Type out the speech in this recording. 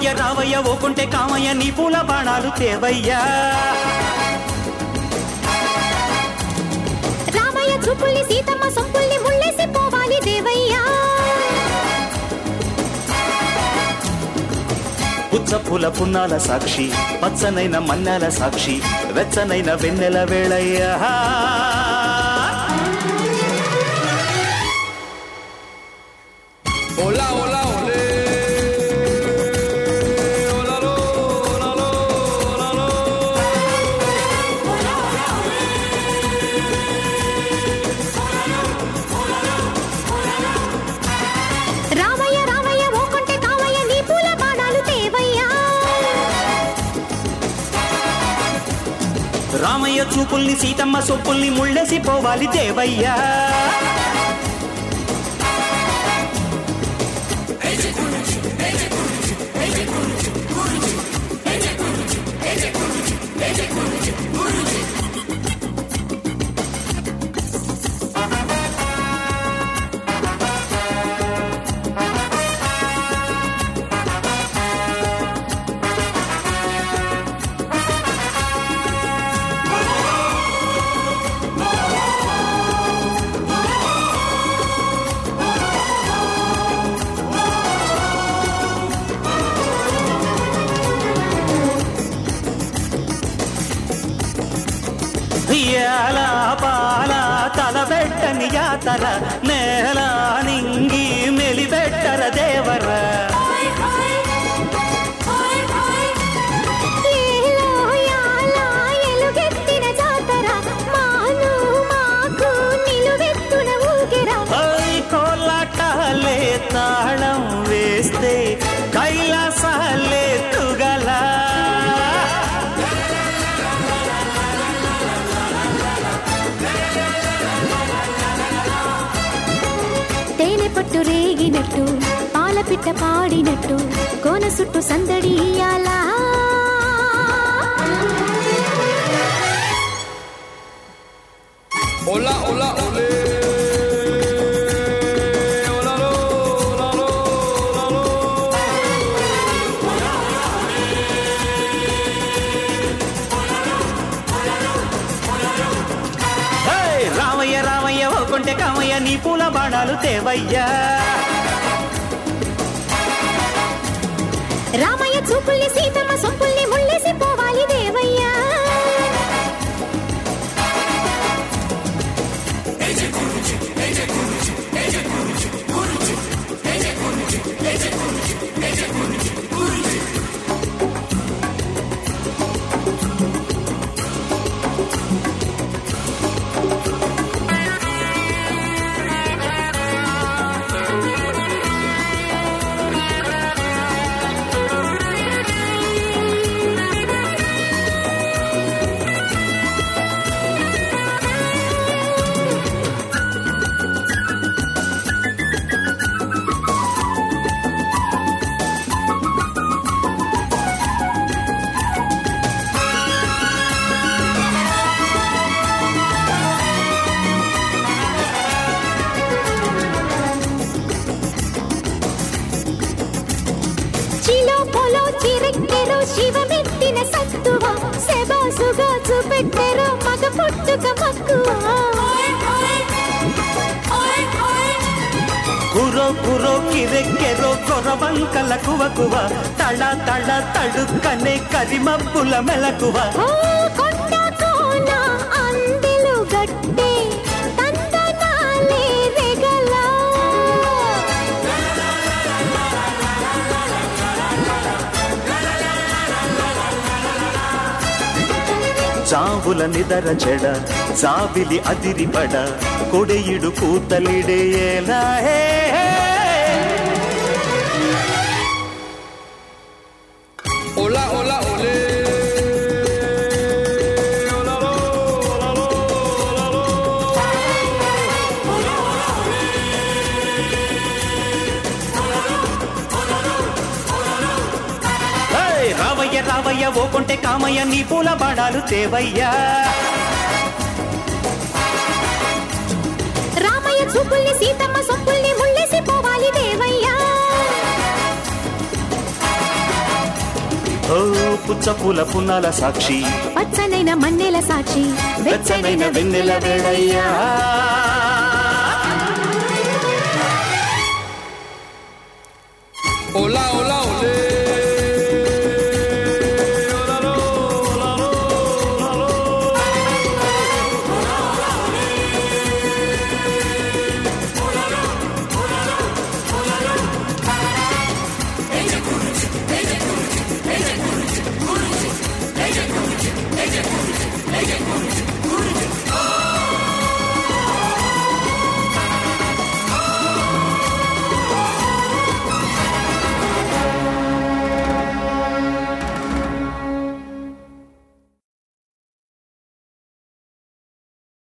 రావయ్య రావయ్య ఓకుంటే కామయ్య నీ పూల బాణాలు తేవయ్యా రామయ్య చూపుల్ని సీతమ్మ సొంపుల్ని ముళ్ళేసి పోవాలి దేవయ్యా పుచ్చ పూల పున్నాల సాక్షి పచ్చనైన మన్నెల సాక్షి వెచ్చనైన వెన్నెల వేళయ్యా Hola, hola, olé. Hola, lo, hola, lo, hola, lo. Ramayya Ramayya ఓకుంటే Kamayya నీ పూల బాణాలు తేవయ్యా రామయ్య చూపుల్ని సీతమ్మ సొప్పుల్ని ముళ్ళేసి పోవాలి దేవయ్యా ఎలా పాల తలబెట్టని యాతర నేల నింగి మెలిబెట్టర దేవరా ఏలో యాలా ఎలుగెత్తిన జాతర మాను మాకు నిలువెత్తున ఊగిరా ఓయ్ కోలాటాలే తాళం వేస్తే కైలాసాలే తుగలా తేనె పట్టు రేగినట్టు పాల పిట్ట పాడినట్టు కోన సుట్టు సందడి ఇయ్యాలా Hola, hola, olé. Hola, lo, hola, lo, hola, lo. ఏయ్, రామయ్య రామయ్య ఓకుంటే కామయ్య నీ పూల బాణాలు తేవయ్యా రామయ్య చూపుల్ని సీతమ్మ సొంపుల్ని ముళ్ళేసి పోవాలి దేవయ్యా చిలో పొలో చిరెక్కెరో శివమెత్తిన సత్తువ సెబాసుగా చూపెట్టెరో మగ పుట్టుక మక్కువ కురో కురో కిరెక్కెరో కొరవంకల కువ కువ తళ తళ తడుక్కనే కరిమబ్బుల మెలకువ ఓ కొండ కోన అందెలు గట్టే తందనాలే రెగల చావుల నిదర చెడ జాబిలి అదిరిపడ కొడెయుడు కూతలిడేలా హే హే. Hola, hola, olé. Hola, lo, hola, lo, hola, lo. ఏయ్, రావయ్య రావయ్య ఓకుంటే కామయ్య నీ పూల బాణాలు తేవయ్యా రామయ్య చూపుల్ని సీతమ్మ సొంపుల్ని ముళ్ళేసి పోవాలి దేవయ్యా పుచ్చపూల పున్నాల సాక్షి పచ్చనైన మన్నెల సాక్షి వెచ్చనైన వెన్నెల వేళయ్యా Hola, hola.